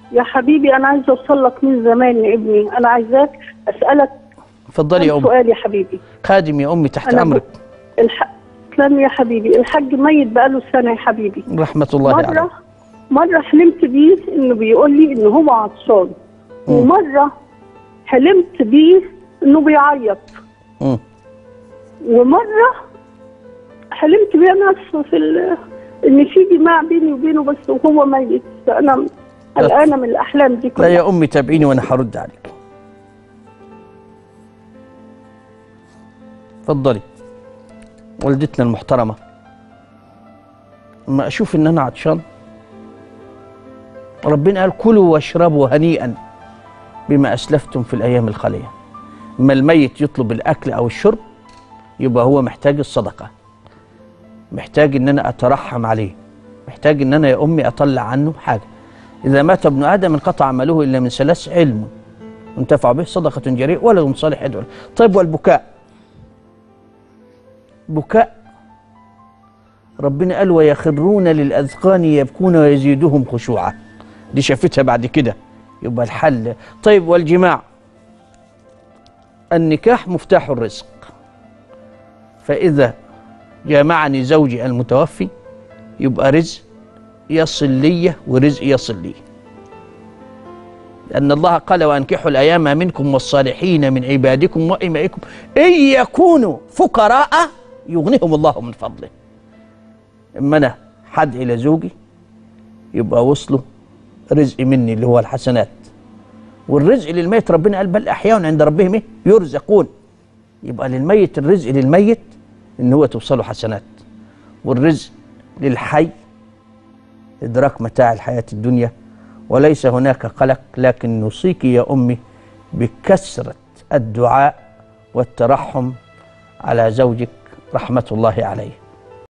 يا حبيبي انا عايزه اوصل لك من زمان يا ابني انا عايزاك اسالك اتفضلي يا كم أم سؤال يا حبيبي خادم يا أمي تحت أنا أمرك ب- الح... تسلم يا حبيبي الحاج ميت بقاله سنه يا حبيبي رحمة الله عليه مره مره حلمت بيه انه بيقول لي انه هو عطشان مم. ومره حلمت بيه انه بيعيط مم. ومره حلمت بيه انا في- في ال... ان في جماع بيني وبينه بس وهو ميت فانا قلقانه من الاحلام دي لا كلها يا أمي تابعيني وأنا هرد عليك اتفضلي والدتنا المحترمة اما أشوف إن أنا عطشان ربنا قال كلوا واشربوا هنيئا بما أسلفتم في الأيام الخالية اما الميت يطلب الأكل أو الشرب يبقى هو محتاج الصدقة محتاج إن أنا أترحم عليه محتاج إن أنا يا أمي أطلع عنه حاجة إذا مات ابن آدم انقطع عمله إلا من ثلاث علم انتفع به صدقة جريء ولد صالح يدعو له. طيب والبكاء بكاء ربنا قال ويخرون للأذقان يبكون ويزيدهم خشوعا دي شافتها بعد كده يبقى الحل طيب والجماع النكاح مفتاح الرزق فإذا جامعني زوجي المتوفي يبقى رزق يصل لي ورزق يصل لي لأن الله قال وأنكحوا الأيام منكم والصالحين من عبادكم وإمائكم إن يكونوا فقراء يغنيهم الله من فضله إما أنا حد إلى زوجي يبقى وصله رزق مني اللي هو الحسنات والرزق للميت ربنا قال بل أحياء عند ربهم إيه؟ يرزقون يبقى للميت الرزق للميت إن هو توصله حسنات والرزق للحي إدراك متاع الحياة الدنيا وليس هناك قلق لكن نوصيك يا أمي بكثرة الدعاء والترحم على زوجك رحمة الله عليه